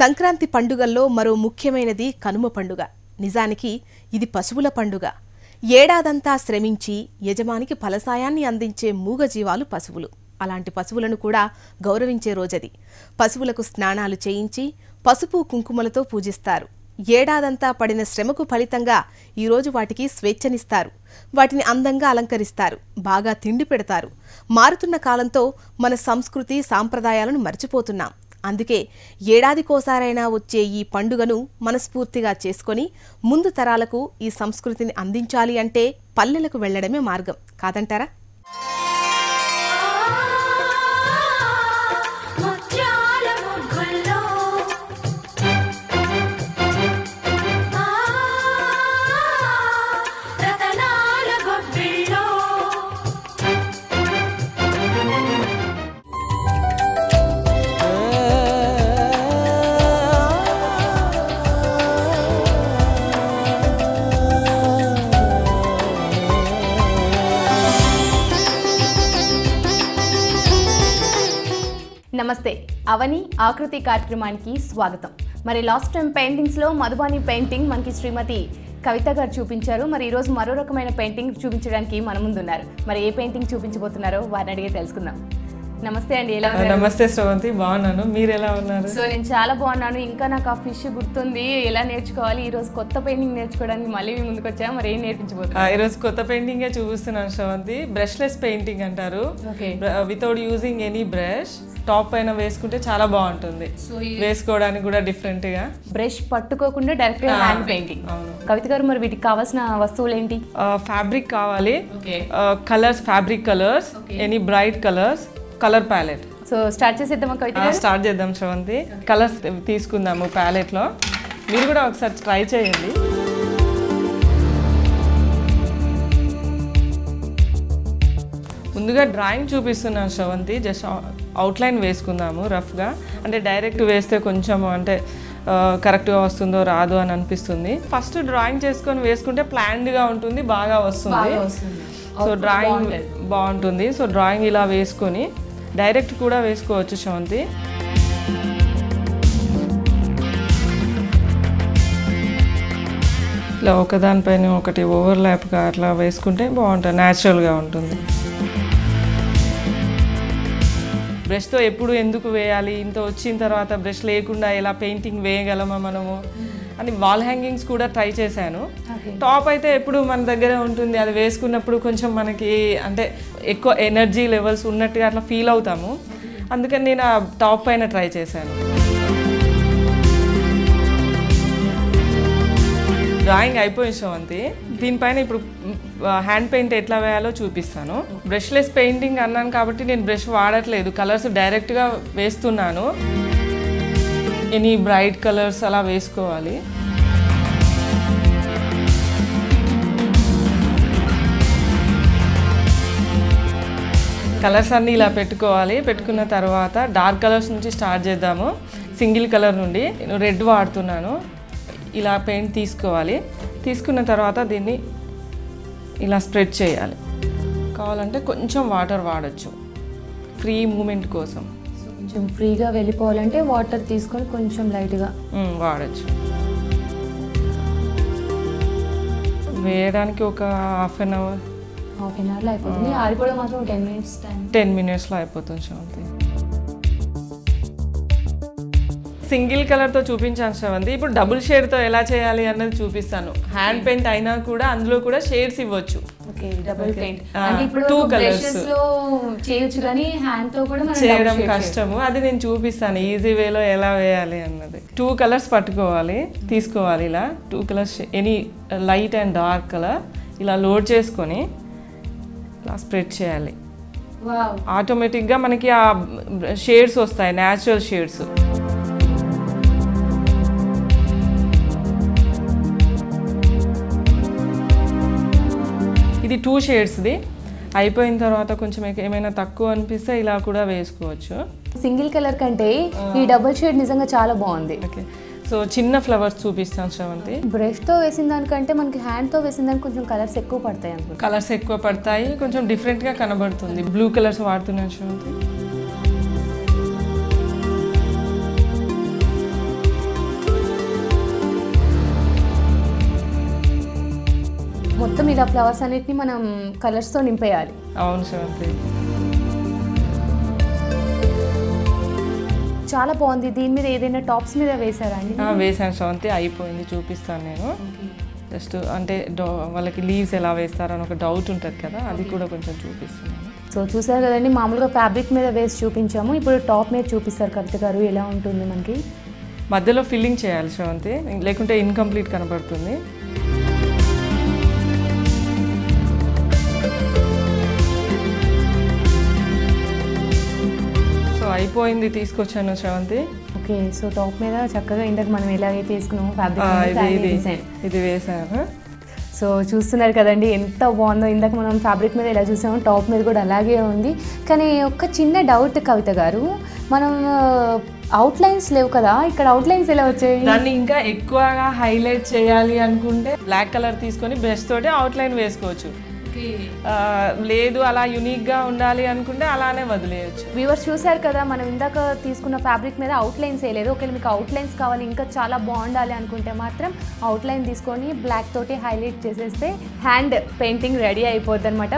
సంక్రాంతి పండుగల్లో మరో ముఖ్యమైనది కనుమ పండుగ నిజానికి ఇది పశువుల పండుగ ఏడాదంతా శ్రమించి యజమానికి ఫలసాయాన్ని అందించే మూగజీవాలు పశువులు అలాంటి పశువులను కూడా గౌరవించే రోజది పశువులకు స్నానాలు చేయించి పసుపు కుంకుమలతో పూజిస్తారు ఏడాదంతా పడిన శ్రమకు ఫలితంగా ఈరోజు వాటికి స్వేచ్ఛనిస్తారు వాటిని అందంగా అలంకరిస్తారు బాగా తిండి పెడతారు మారుతున్న కాలంతో మన సంస్కృతి సాంప్రదాయాలను మర్చిపోతున్నాం అందుకే ఏడాదికోసారైనా వచ్చే ఈ పండుగను మనస్ఫూర్తిగా చేసుకొని ముందు తరాలకు ఈ సంస్కృతిని అందించాలి అంటే పల్లెలకు వెళ్లడమే మార్గం కాదంటారా ముత్యాల ముగ్గుల్లో ఆ రతనాల గొబ్బిల్లో నమస్తే అవని ఆకృతి కార్యక్రమానికి స్వాగతం మరి లాస్ట్ టైం పెయింటింగ్స్లో మధుబాని పెయింటింగ్ మనకి శ్రీమతి కవిత గారు చూపించారు మరి ఈరోజు మరో రకమైన పెయింటింగ్ చూపించడానికి మన ముందున్నారు మరి ఏ పెయింటింగ్ చూపించబోతున్నారో వారిని అడిగి తెలుసుకుందాం నమస్తే అండి ఎలా ఉన్నారు నమస్తే శ్రవంతి బాగున్నాను మీరు ఎలా ఉన్నారు సో నేను చాలా బాగున్నాను ఇంకా నాకు ఆ ఫిష్ గుర్తుంది ఎలా నేర్చుకోవాలి ఈ రోజు కొత్త పెయింటింగ్ నేర్చుకోవడానికి మళ్ళీ మీ ముందుకు వచ్చా మరి ఏం నేర్పించబోతున్నారు ఆ, ఈరోజు కొత్త పెయింటింగే చూపిస్తున్నాను శ్రవంతి బ్రష్లెస్ పెయింటింగ్ అంటారు okay without using any brush top పైన వేసుకుంటే చాలా బాగుంటుంది సో వేసుకోవడానికి కూడా డిఫరెంట్ గా బ్రష్ పట్టుకోకుండా డైరెక్ట్ హ్యాండ్ పెయింటింగ్ అవును కవిత గారు మరి వీటికి కావాల్సిన వస్తువులు ఏంటి ఫ్యాబ్రిక్ కావాలి okay colours fabric colours any bright colours colour palette so start చేసేద్దామా కవిత గారు స్టార్ట్ చేద్దాం శ్రవంతి కలర్స్ తీసుకుందాము ప్యాలెట్ లో మీరు కూడా ఒకసారి ట్రై చేయండి ముందుగా డ్రాయింగ్ చూపిస్తున్నాను శ్రవంతి జస్ట్ అవుట్లైన్ వేసుకుందాము రఫ్గా అంటే డైరెక్ట్ వేస్తే కొంచెం అంటే కరెక్ట్గా వస్తుందో రాదు అని అనిపిస్తుంది ఫస్ట్ డ్రాయింగ్ చేసుకొని వేసుకుంటే ప్లాన్డ్గా ఉంటుంది బాగా వస్తుంది సో డ్రాయింగ్ బాగుంటుంది సో డ్రాయింగ్ ఇలా వేసుకొని డైరెక్ట్ కూడా వేసుకోవచ్చు శ్రవంతి ఇలా ఒకదానిపైన ఒకటి ఓవర్లాప్గా అట్లా వేసుకుంటే బాగుంటుంది న్యాచురల్గా ఉంటుంది బ్రష్తో ఎప్పుడు ఎందుకు వేయాలి ఇంత వచ్చిన తర్వాత బ్రష్ లేకుండా ఎలా పెయింటింగ్ వేయగలమా మనము అని వాల్ హ్యాంగింగ్స్ కూడా ట్రై చేశాను టాప్ అయితే ఎప్పుడు మన దగ్గర ఉంటుంది అది వేసుకున్నప్పుడు కొంచెం మనకి అంటే ఎక్కువ ఎనర్జీ లెవెల్స్ ఉన్నట్టుగా అట్లా ఫీల్ అవుతాము అందుకని నేను ఆ టాప్ పైన ట్రై చేశాను డ్రాయింగ్ అయిపోయింది శ్రవంతి దీనిపైన ఇప్పుడు హ్యాండ్ పెయింట్ ఎట్లా వేయాలో చూపిస్తాను బ్రష్లెస్ పెయింటింగ్ అన్నాను కాబట్టి నేను బ్రష్ వాడట్లేదు కలర్స్ డైరెక్ట్గా వేస్తున్నాను ఎనీ బ్రైట్ కలర్స్ అలా వేసుకోవాలి కలర్స్ అన్నీ ఇలా పెట్టుకోవాలి పెట్టుకున్న తర్వాత డార్క్ కలర్స్ నుంచి స్టార్ట్ చేద్దాము సింగిల్ కలర్ నుండి నేను రెడ్ వాడుతున్నాను ఇలా పెయింట్ తీసుకోవాలి తీసుకున్న తర్వాత దీన్ని ఇలా స్ప్రెడ్ చేయాలి కావాలంటే కొంచెం వాటర్ వాడచ్చు ఫ్రీ మూమెంట్ కోసం కొంచెం ఫ్రీగా వెళ్ళిపోవాలంటే వాటర్ తీసుకొని కొంచెం లైట్గా మ్, వాడచ్చు వేయడానికి ఒక half an hour half an అవర్లో అయిపోతుంది ఆరిపోవడం మాత్రం టెన్ మినిట్స్ టైం టెన్ మినిట్స్లో అయిపోతుంది శ్రవంతి సింగిల్ కలర్తో చూపించాను శ్రవంతి ఇప్పుడు డబుల్ షేడ్తో ఎలా చేయాలి అన్నది చూపిస్తాను హ్యాండ్ పెయింట్ అయినా కూడా అందులో కూడా షేడ్స్ ఇవ్వచ్చు ఓకే డబుల్ పెయింట్ ఆ, అంటే ఇప్పుడు two colours. బ్రషెస్ లో చేయొచ్చు కానీ హ్యాండ్ తో కూడా మనం చేయడం double shade కష్టము అది నేను చూపిస్తాను ఈజీ వేలో ఎలా వేయాలి అన్నది టూ కలర్స్ పట్టుకోవాలి తీసుకోవాలి ఇలా two colours any light and dark colour ఇలా లోడ్ చేసుకొని ఇలా స్ప్రెడ్ చేయాలి చేయొచ్చు. వావ్ ఆటోమేటిక్గా మనకి ఆ షేడ్స్ వస్తాయి న్యాచురల్ షేడ్స్ ఇది టూ షేడ్స్ది అయిపోయిన తర్వాత కొంచెం ఏక- ఏమైనా తక్కువ అనిపిస్తే ఇలా కూడా వేసుకోవచ్చు సింగిల్ కలర్ కంటే ఈ డబుల్ షేడ్ నిజంగా చాలా బాగుంది ఓకే సో చిన్న ఫ్లవర్స్ చూపిస్తాను శ్రవంతి బ్రష్ తో వేసిన దానికంటే మనకి హ్యాండ్ తో వేసిన దానికి కొంచెం కలర్స్ ఎక్కువ పడతాయి అనుకుంటా కలర్స్ ఎక్కువ పడతాయి కొంచెం డిఫరెంట్గా కనబడుతుంది బ్లూ కలర్స్ వాడుతున్నాను శ్రవంతి మొత్తం ఇలా ఫ్లవర్స్ అన్నిటిని మనం కలర్స్తో నింపేయాలి అవును శ్రవంతి చాలా బాగుంది దీని మీద ఏదైనా టాప్స్ మీద వేసారా అండి ఆ, వేసాను శ్రవంతి అయిపోయింది చూపిస్తాను నేను జస్ట్ అంటే డౌ- వాళ్ళకి లీవ్స్ ఎలా వేస్తారని ఒక డౌట్ ఉంటుంది కదా అది కూడా కొంచెం చూపిస్తున్నాను సో చూసారు కదండి మామూలుగా ఫ్యాబ్రిక్ మీద వేసి చూపించాము ఇప్పుడు టాప్ మీద చూపిస్తారు కవిత గారు ఎలా ఉంటుంది మనకి మధ్యలో ఫిల్లింగ్ చేయాలి శ్రవంతి లేకుంటే ఇన్కంప్లీట్ కనబడుతుంది సో అయిపోయింది తీసుకొచ్చాను శ్రవంతి ఓకే సో టాప్ మీద చక్కగా ఇందాక మనం ఎలాగైతే వేసుకున్నామో ఆ, ఇది ఫ్యాబ్రిక్ ఇది డిజైన్ ఇది వేసాను సో చూస్తున్నారు కదండి ఎంత బాగుందో ఇందాక మనం ఫ్యాబ్రిక్ మీద ఎలా చూసామో టాప్ మీద కూడా అలాగే ఉంది కానీ ఒక చిన్న డౌట్ కవిత గారు మనం అవుట్లైన్స్ లేవు కదా ఇక్కడ అవుట్లైన్స్ ఎలా వచ్చాయి దాన్ని ఇంకా ఎక్కువగా హైలైట్ చేయాలి అనుకుంటే బ్లాక్ కలర్ తీసుకొని బ్రష్ తోటి అవుట్లైన్ వేసుకోవచ్చు ఆ, లేదు అలా యునిక్గా ఉండాలి అనుకుంటే అలానే వదిలేయచ్చు వ్యూవర్స్ చూశారు కదా మనం ఇందాక తీసుకున్న ఫ్యాబ్రిక్ మీద అవుట్లైన్స్ వేయలేదు ఒకవేళ మీకు అవుట్లైన్స్ కావాలి ఇంకా చాలా బాగుండాలి అనుకుంటే మాత్రం అవుట్లైన్ తీసుకొని బ్లాక్ తోటి హైలైట్ చేసేస్తే హ్యాండ్ పెయింటింగ్ రెడీ అయిపోద్ది అనమాట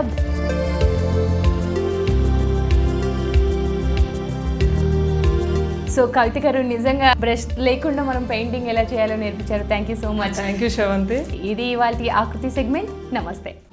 సో కవిత గారు నిజంగా బ్రష్ లేకుండా మనం పెయింటింగ్ ఎలా చేయాలో నేర్పించారు thank you so much thank you Sravanthi ఇది ఇవాళ ఆకృతి సెగ్మెంట్ నమస్తే